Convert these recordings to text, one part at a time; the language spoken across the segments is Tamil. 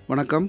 வணக்கம்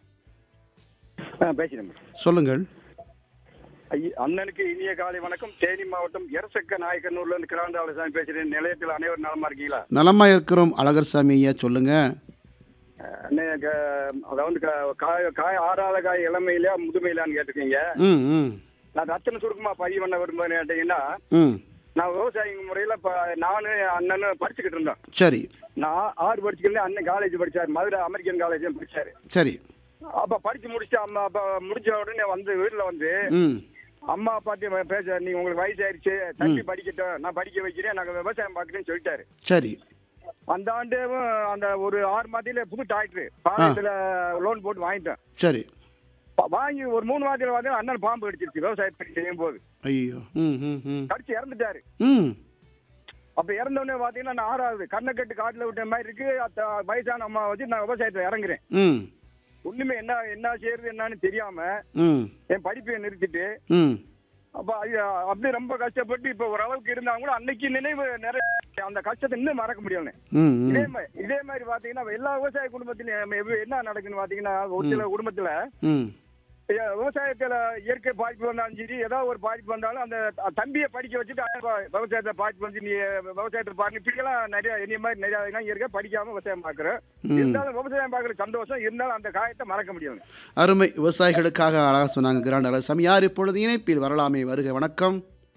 ஆ பேசுகிறேன் சொல்லுங்கள் ஐய- அண்ணனுக்கு இனிய காலை வணக்கம் தேனி மாவட்டம் எரசக்க நாயக்கனூர்ல இருந்து கிராண்டாவளசாமி பேசுறேன் நிலையத்தில் அனைவரும் நலமா இருக்கீங்களா நலமா இருக்கிறோம் அழகர்சாமி ஐயா சொல்லுங்க அண்ணே, க- அதாவது க- காய காய ஆறாத காய் இளமையில முதுமையிலான்னு கேட்டிருக்கீங்க ம் ம் நான் ரத்தன சுருக்கமா பதிவு பண்ண விரும்புறேன் கேட்டீங்கன்னா ம் நான் விவசாயி முறையில இப்ப நானு அண்ணனும் படிச்சுக்கிட்டு இருந்தோம் சரி நான் ஆறு படிச்சுக்கிட்டு அண்ணன் காலேஜ் படிச்சாரு மதுரை அமெரிக்கன் காலேஜ் படிச்சாரு சரி அப்ப படிச்சு முடிச்சு அம்மா அப்ப முடிச்ச உடனே வந்து வீட்டுல வந்து ம் அம்மா அப்பாத்தையும் பேச நீ உங்களுக்கு வயசு ஆயிடுச்சு தம்பி படிக்கட்டும் நான் படிக்க வைக்கிறேன் நாங்க விவசாயம் பார்க்குறேன்னு சொல்லிட்டாரு சரி அந்த ஆண்டேவும் அந்த ஒரு ஆறு மாதத்துல புது டிராக்டர் பாளையத்துல லோன் போட்டு வாங்கிட்டேன் சரி ப- வாங்கி ஒரு மூணு மாதத்துல வந்து அண்ணன் பாம்பு கடிச்சிருச்சு விவசாயத்தை செய்யும் போது ஐயோ ம் ம் ம் கடிச்சு இறந்துட்டாரு ம் அப்ப இறந்தவொடனே பாத்தீங்கன்னா நான் ஆறாவது கண்ணை கட்டு காட்டுல விட்ட மாதிரி இருக்கு அத்த வயசான அம்மா வச்சு நான் விவசாயத்துல இறங்குறேன் ம் ஒண்ணுமே என்ன என்ன செய்யறது என்னன்னு தெரியாம ம் என் படிப்பை நிறுத்திட்டு ம் அப்ப ஐயா, அப்படியே ரொம்ப கஷ்டப்பட்டு இப்ப ஓரளவுக்கு இருந்தாங்க கூட அன்னைக்கு நினைவு நிறைய அந்த கஷ்டத்தை இன்னும் மறக்க முடியல ம் இதே ம் மாதிரி இதே மாதிரி பாத்தீங்கன்னா எல்லா விவசாய குடும்பத்திலயும் நம்ம எப்படி- என்ன நடக்குன்னு பாத்தீங்கன்னா ஒரு சில குடும்பத்துல ம் ஐயா, விவசாயத்துல இயற்கை பாதிப்பு வந்தாலும் சரி ஏதாவது ஒரு பாதிப்பு வந்தாலும் அந்த த- தம்பியை படிக்க வச்சுட்டு அவன் வ- விவசாயத்தை பாதிப்பு வந்து நீ விவசாயத்தை பாருங்க இப்படியெல்லாம் நிறைய என்னைய மாதிரி நிறைய இளைஞர்கள் இயற்கை படிக்காம விவசாயம் பாக்குறேன் ம். இருந்தாலும் விவசாயம் பாக்குற சந்தோஷம் இருந்தாலும் அந்த காயத்தை மறக்க முடியல அருமை விவசாயிகளுக்காக அழகாக சொன்னாங்க கிராண்ட் அழகர்சாமி யார் இப்பொழுது இணைப்பில் வரலாமே வருக வணக்கம்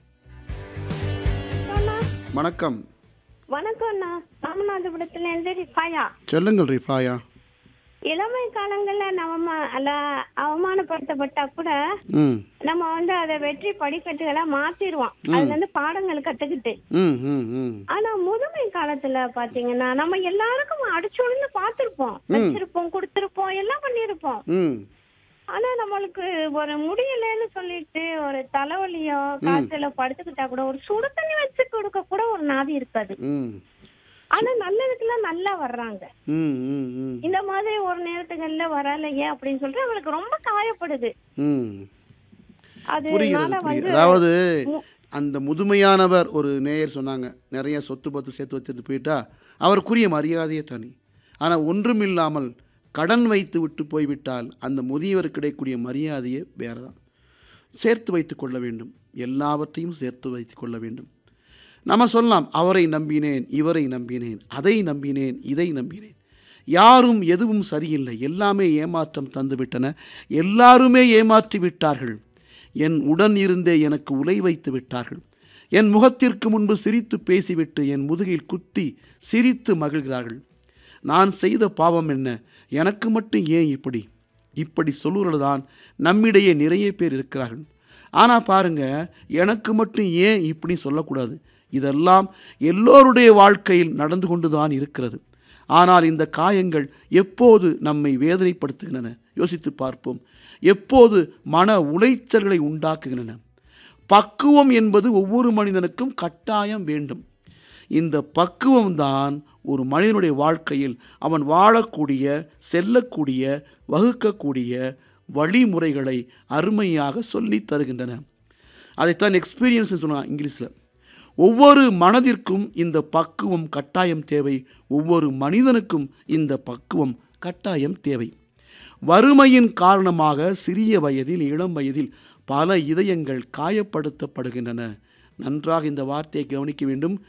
அண்ணா, வணக்கம் வணக்கம் அண்ணா ராமநாதபுரத்துல இருந்து ரிஃபாயா சொல்லுங்கள் ரிஃபாயா இளமை காலங்கள்ல நம்ம அல்ல அவமானப்படுத்தப்பட்டா கூட ம் நம்ம வந்து அதை வெற்றி படிக்கட்டுகளா மாத்திருவோம் அதுல இருந்து பாடங்கள் கத்துக்கிட்டு ம் ம் ம் ஆனா முதுமை காலத்துல பாத்தீங்கன்னா நம்ம எல்லாருக்கும் அடிச்சுழுந்து பார்த்திருப்போம் வச்சிருப்போம் கொடுத்திருப்போம் எல்லாம் பண்ணிருப்போம் ம் ஆனா நம்மளுக்கு ஒரு முடியலன்னு சொல்லிட்டு ஒரு தலைவலியோ காய்ச்சலோ படுத்துக்கிட்டா கூட ஒரு சுடு தண்ணி வச்சு கொடுக்க கூட ஒரு நாதி இருக்காது ம் ஆனா நல்லதுக்கெல்லாம் நல்லா வர்றாங்க ம் ம் ம் இந்த மாதிரி ஒரு நேரத்துகள்ல வரலையே அப்படின்னு சொல்லிட்டு அவளுக்கு ரொம்ப காயப்படுது ம் அது புரிகிறது புரியுது அதாவது அந்த முதுமையானவர் ஒரு நேயர் சொன்னாங்க நிறைய சொத்து பத்து சேர்த்து வச்சுட்டு போயிட்டா அவருக்குரிய மரியாதையே தனி ஆனால் ஒன்றும் இல்லாமல் கடன் வைத்து விட்டு போய்விட்டால் அந்த முதியவர் கிடைக்கக்கூடிய மரியாதையே வேறு தான் சேர்த்து வைத்து கொள்ள வேண்டும் எல்லாவற்றையும் சேர்த்து வைத்து கொள்ள வேண்டும் நம்ம சொல்லலாம் அவரை நம்பினேன் இவரை நம்பினேன் அதை நம்பினேன் இதை நம்பினேன் யாரும் எதுவும் சரியில்லை எல்லாமே ஏமாற்றம் தந்துவிட்டன எல்லாருமே ஏமாற்றி விட்டார்கள் என் உடன் இருந்தே எனக்கு உலை வைத்து விட்டார்கள் என் முகத்திற்கு முன்பு சிரித்து பேசிவிட்டு என் முதுகில் குத்தி சிரித்து மகிழ்கிறார்கள் நான் செய்த பாவம் என்ன எனக்கு மட்டும் ஏன் இப்படி இப்படி சொல்லுறது தான் நம்மிடையே நிறைய பேர் இருக்கிறார்கள் ஆனால் பாருங்க எனக்கு மட்டும் ஏன் இப்படி சொல்லக்கூடாது இதெல்லாம் எல்லோருடைய வாழ்க்கையில் நடந்து கொண்டு தான் இருக்கிறது ஆனால் இந்த காயங்கள் எப்போது நம்மை வேதனைப்படுத்துகின்றன யோசித்து பார்ப்போம் எப்போது மன உளைச்சல்களை உண்டாக்குகின்றன பக்குவம் என்பது ஒவ்வொரு மனிதனுக்கும் கட்டாயம் வேண்டும் இந்த பக்குவம்தான் ஒரு மனிதனுடைய வாழ்க்கையில் அவன் வாழக்கூடிய செல்லக்கூடிய வகுக்கக்கூடிய வழிமுறைகளை அருமையாக சொல்லித் தருகின்றன அதைத்தான் எக்ஸ்பீரியன்ஸ் சொன்னான் இங்கிலீஷில் ஒவ்வொரு மனதிற்கும் இந்த பக்குவம் கட்டாயம் தேவை ஒவ்வொரு மனிதனுக்கும் இந்த பக்குவம் கட்டாயம் தேவை வறுமையின் காரணமாக சிறிய வயதில் இளம் வயதில் பல இதயங்கள் காயப்படுத்தப்படுகின்றன நன்றாக இந்த வார்த்தையை கவனிக்க வேண்டும்